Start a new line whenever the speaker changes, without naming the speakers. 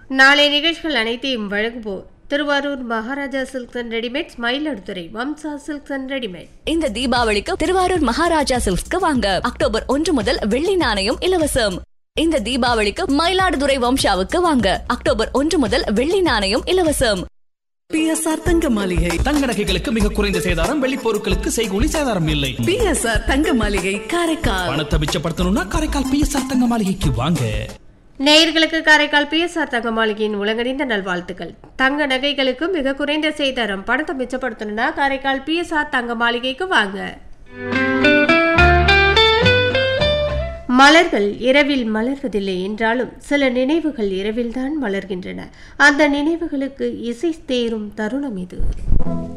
நாளை நிகழ்ச்சிகள் அனைத்தையும் வழங்குவோர் Thiruvarur Maharaja silks and readymades Mayiladuthurai Vamsa silks and readymade
இந்த தீபாவளிக்கு திருவாரூர் மகாராஜா சில்க்ஸ்க்கு வாங்க அக்டோபர் ஒன்று முதல் வெள்ளி நாணயம் இலவசம் இந்த தீபாவளிக்கு மயிலாடுதுறை வம்சாவுக்கு வாங்க அக்டோபர் ஒன்று முதல் வெள்ளி நாணயம் இலவசம்
பிஎஸ்ஆர் தங்க மாளிகை
தங்க நகைகளுக்கு மிக குறைந்த சேதாரம் வெள்ளி பொருட்களுக்கு செய்கூலி சேதாரம் இல்லை
பிஎஸ்ஆர் தங்க மாளிகை காரைக்கால்
பணத்தை மிச்சப்படுத்தணும்னா காரைக்கால் பிஎஸ்ஆர் தங்க மாளிகைக்கு வாங்க
நேயர்களுக்கு காரைக்கால் பிஎஸ்ஆர் தங்க மாளிகையின் உலகறிந்த நல்வாழ்த்துக்கள் தங்க நகைகளுக்கு மிக குறைந்த சேதாரம் பணத்தை மிச்சப்படுத்தணும்னா காரைக்கால் பிஎஸ்ஆர் தங்க மாளிகைக்கு வாங்க மலர்கள் இரவில் மலர்வதில்லை என்றாலும் சில நினைவுகள் இரவில்தான் மலர்கின்றன அந்த நினைவுகளுக்கு இசை தேரும் தருணம் இது